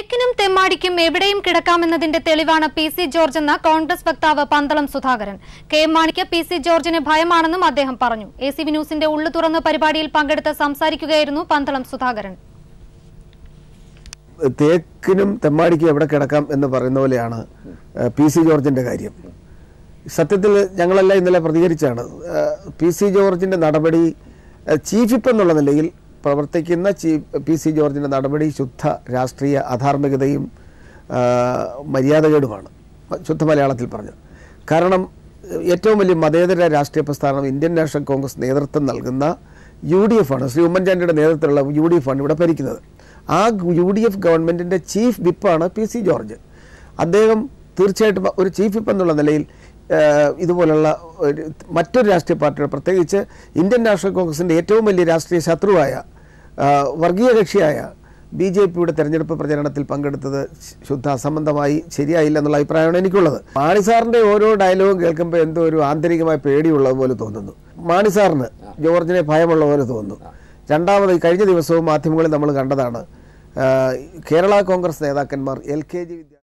തേക്കിനും തെമ്മാടിക്കും എവിടെയും കിടക്കാമെന്നതിന്റെ തെളിവാണ് P C George എന്ന കോൺഗ്രസ് വക്താവ് പന്തളം സുധാകരൻ കെ എം മാണിക്ക് പി സി ജോർജിന് ഭയമാണെന്നും അദ്ദേഹം പറഞ്ഞു എ സി വി ന്യൂസിന്റെ ഉള്ളു തുറന്ന് പരിപാടിയിൽ പങ്കെടുത്ത് സംസാരിക്കുകയായിരുന്നു പന്തളം സുധാകരൻ തേക്കിനും തെമ്മാടിക്കും എവിടെ കിടക്കാം എന്ന് പറയുന്ന പോലെയാണ് ഏഹ്, പി സി ജോർജിന്റെ കാര്യം സത്യത്തിൽ ഞങ്ങളെല്ലാം ഇന്നലെ പ്രതികരിച്ചാണ് ഏഹ്, പി സി ജോർജിന്റെ നടപടി ഏഹ്, ചീഫ് വിപ്പ് എന്നുള്ള നിലയിൽ പ്രവർത്തിക്കുന്ന ചീഫ് പി സി ജോർജിന്റെ നടപടി ശുദ്ധ രാഷ്ട്രീയ അധാർമികതയും ഏഹ്, മര്യാദകേടുമാണ് ശുദ്ധ മലയാളത്തിൽ പറഞ്ഞത് കാരണം ഏഹ്, ഏറ്റവും വലിയ മതേതര രാഷ്ട്രീയ പ്രസ്ഥാനം ഇന്ത്യൻ നാഷണൽ കോൺഗ്രസ് നേതൃത്വം നൽകുന്ന യു ഡി എഫ് ആണ് ശ്രീ ഉമ്മൻചാണ്ടിയുടെ നേതൃത്വത്തിലുള്ള യു ഡി എഫ് ആണ് ഇവിടെ ഭരിക്കുന്നത് ആ യു ഡി എഫ് ഗവൺമെന്റിന്റെ ചീഫ് വിപ്പാണ് പി സി ജോർജ് അദ്ദേഹം തീർച്ചയായിട്ടും ഒരു ചീഫ് വിപ്പ് എന്നുള്ള നിലയിൽ ഏഹ്, ഇതുപോലുള്ള ഒരു മറ്റൊരു രാഷ്ട്രീയ പാർട്ടിയുടെ പ്രത്യേകിച്ച് ഇന്ത്യൻ നാഷണൽ കോൺഗ്രസിന്റെ ഏറ്റവും വലിയ രാഷ്ട്രീയ ശത്രുവായ ഏഹ്, വർഗീയ കക്ഷിയായ ബി ജെ പിയുടെ തെരഞ്ഞെടുപ്പ് പ്രചരണത്തിൽ പങ്കെടുത്തത് ശുദ്ധ അസംബന്ധമായി ശരിയായില്ല എന്നുള്ള അഭിപ്രായമാണ് എനിക്കുള്ളത് മാണി സാറിന്റെ ഓരോ ഡയലോഗും കേൾക്കുമ്പോൾ എന്തോ ഒരു ആന്തരികമായ പേടിയുള്ളത് പോലെ തോന്നുന്നു മാണി സാറിന് ജോർജിനെ ഭയമുള്ള പോലെ തോന്നുന്നു രണ്ടാമത് ഈ കഴിഞ്ഞ ദിവസവും മാധ്യമങ്ങളിൽ നമ്മൾ കണ്ടതാണ് ആ, കേരള കോൺഗ്രസ് നേതാക്കന്മാർ എൽ കെ ജി വിദ്യാർത്ഥി